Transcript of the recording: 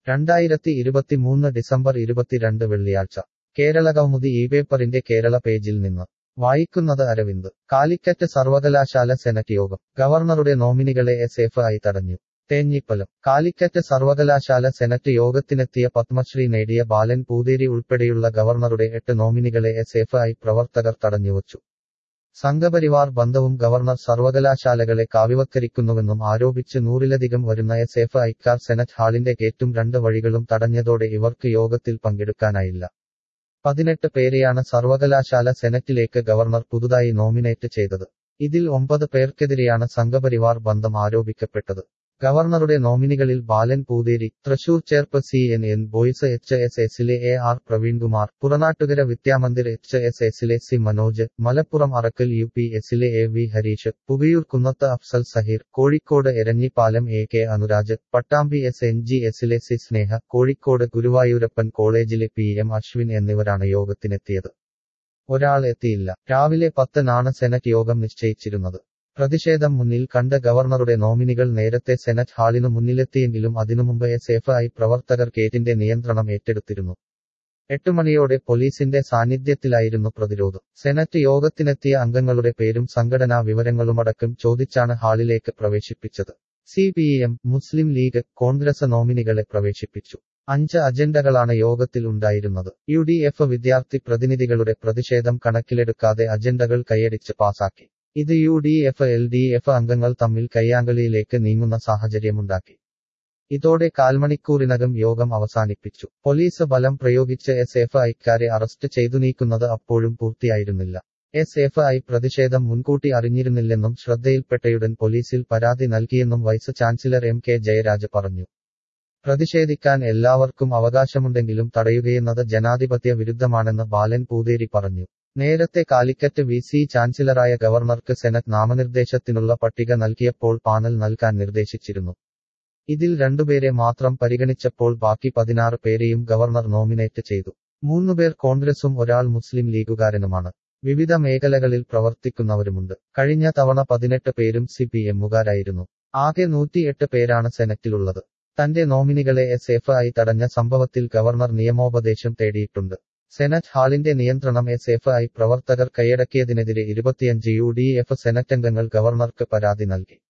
രണ്ടായിരത്തി ഇരുപത്തിമൂന്ന് ഡിസംബർ ഇരുപത്തിരണ്ട് വെള്ളിയാഴ്ച കേരളകൗമുദി ഈ പേപ്പറിന്റെ കേരള പേജിൽ നിന്ന് വായിക്കുന്നത് അരവിന്ദ് കാലിക്കറ്റ് സർവകലാശാല സെനറ്റ് യോഗം ഗവർണറുടെ നോമിനികളെ എസ് എഫ് ഐ തടഞ്ഞു തേഞ്ഞിപ്പലം കാലിക്കറ്റ് സർവകലാശാല സെനറ്റ് യോഗത്തിനെത്തിയ പത്മശ്രീ നേടിയ ബാലൻ പൂതേരി ഉൾപ്പെടെയുള്ള ഗവർണറുടെ എട്ട് നോമിനികളെ എസ് എഫ് ഐ പ്രവർത്തകർ തടഞ്ഞുവച്ചു സംഘപരിവാർ ബന്ധവും ഗവർണർ സർവകലാശാലകളെ കാവ്യവത്കരിക്കുന്നുവെന്നും ആരോപിച്ച് നൂറിലധികം വരുന്ന എസ് എഫ് ഐക്കാർ സെനറ്റ് ഹാളിന്റെ ഗേറ്റും രണ്ട് വഴികളും തടഞ്ഞതോടെ ഇവർക്ക് യോഗത്തിൽ പങ്കെടുക്കാനായില്ല പതിനെട്ട് പേരെയാണ് സർവകലാശാല സെനറ്റിലേക്ക് ഗവർണർ പുതുതായി നോമിനേറ്റ് ചെയ്തത് ഇതിൽ ഒമ്പത് പേർക്കെതിരെയാണ് സംഘപരിവാർ ബന്ധം ആരോപിക്കപ്പെട്ടത് ഗവർണറുടെ നോമിനികളിൽ Balan Poothery Thrissur Cherpu C N N boys H S എസിലെ A R Praveenkumar Puranattukara Vidyamandir H S എസിലെ C Manoj Malappuram Arakkal U P എസിലെ A V Harish Pukayoor Kunnath Afzal Saheer Kozhikode Eranhipalam A K Anuraj Pattambi S N G എസിലെ സി സ്നേഹ കോഴിക്കോട് ഗുരുവായൂരപ്പൻ കോളേജിലെ പി എം അശ്വിൻ എന്നിവരാണ് യോഗത്തിനെത്തിയത് ഒരാൾ എത്തിയില്ല രാവിലെ പത്തിനാണ് സെനറ്റ് യോഗം നിശ്ചയിച്ചിരുന്നത് പ്രതിഷേധം മുന്നിൽ കണ്ട് ഗവർണറുടെ നോമിനികൾ നേരത്തെ സെനറ്റ് ഹാളിനു മുന്നിലെത്തിയെങ്കിലും അതിനുമുമ്പ് എസ് എഫ് ഐ പ്രവർത്തകർ ഗേറ്റിന്റെ നിയന്ത്രണം ഏറ്റെടുത്തിരുന്നു എട്ട് മണിയോടെ പോലീസിന്റെ സാന്നിധ്യത്തിലായിരുന്നു പ്രതിരോധം സെനറ്റ് യോഗത്തിനെത്തിയ അംഗങ്ങളുടെ പേരും സംഘടനാ വിവരങ്ങളുമടക്കം ചോദിച്ചാണ് ഹാളിലേക്ക് പ്രവേശിപ്പിച്ചത് C P M Muslim League Congress നോമിനികളെ പ്രവേശിപ്പിച്ചു അഞ്ച് അജണ്ടകളാണ് യോഗത്തിൽ ഉണ്ടായിരുന്നത് യു ഡി എഫ് വിദ്യാർത്ഥി പ്രതിനിധികളുടെ പ്രതിഷേധം കണക്കിലെടുക്കാതെ അജണ്ടകൾ കൈയടിച്ച് പാസാക്കി ഇത് U D F L D F അംഗങ്ങൾ തമ്മിൽ കയ്യാങ്കളിയിലേക്ക് നീങ്ങുന്ന സാഹചര്യമുണ്ടാക്കി ഇതോടെ കാൽമണിക്കൂറിനകം യോഗം അവസാനിപ്പിച്ചു പോലീസ് ബലം പ്രയോഗിച്ച് എസ് എഫ് ഐക്കാരെ അറസ്റ്റ് ചെയ്തു നീക്കുന്നത് അപ്പോഴും പൂർത്തിയായിരുന്നില്ല എസ് എഫ് ഐ പ്രതിഷേധം മുൻകൂട്ടി അറിഞ്ഞിരുന്നില്ലെന്നും ശ്രദ്ധയിൽപ്പെട്ടയുടൻ പോലീസിൽ പരാതി നൽകിയെന്നും vice chancellor M K Jayaraj പറഞ്ഞു പ്രതിഷേധിക്കാൻ എല്ലാവർക്കും അവകാശമുണ്ടെങ്കിലും തടയുകയെന്നത് ജനാധിപത്യ വിരുദ്ധമാണെന്ന് ബാലൻ പൂതേരി പറഞ്ഞു നേരത്തെ കാലിക്കറ്റ് വി സി ചാൻസലറായ ഗവർണർക്ക് സെനറ്റ് നാമനിർദ്ദേശത്തിനുള്ള പട്ടിക നൽകിയപ്പോൾ പാനൽ നൽകാൻ നിർദ്ദേശിച്ചിരുന്നു ഇതിൽ രണ്ടുപേരെ മാത്രം പരിഗണിച്ചപ്പോൾ ബാക്കി പതിനാറ് പേരെയും ഗവർണർ നോമിനേറ്റ് ചെയ്തു മൂന്നുപേർ കോൺഗ്രസും ഒരാൾ മുസ്ലിം ലീഗുകാരനുമാണ് വിവിധ മേഖലകളിൽ പ്രവർത്തിക്കുന്നവരുമുണ്ട് കഴിഞ്ഞ തവണ പതിനെട്ട് പേരും സി പി എമ്മുകാരായിരുന്നു ആകെ നൂറ്റിയെട്ട് പേരാണ് സെനറ്റിലുള്ളത് തന്റെ നോമിനികളെ എസ് എഫ് ഐ തടഞ്ഞ സംഭവത്തിൽ ഗവർണർ നിയമോപദേശം തേടിയിട്ടുണ്ട് സെനറ്റ് ഹാളിന്റെ നിയന്ത്രണം എസ് എഫ് ഐ പ്രവർത്തകർ കൈയടക്കിയതിനെതിരെ ഇരുപത്തിയഞ്ച് യു ഡി എഫ് സെനറ്റംഗങ്ങൾ ഗവർണർക്ക് പരാതി നൽകി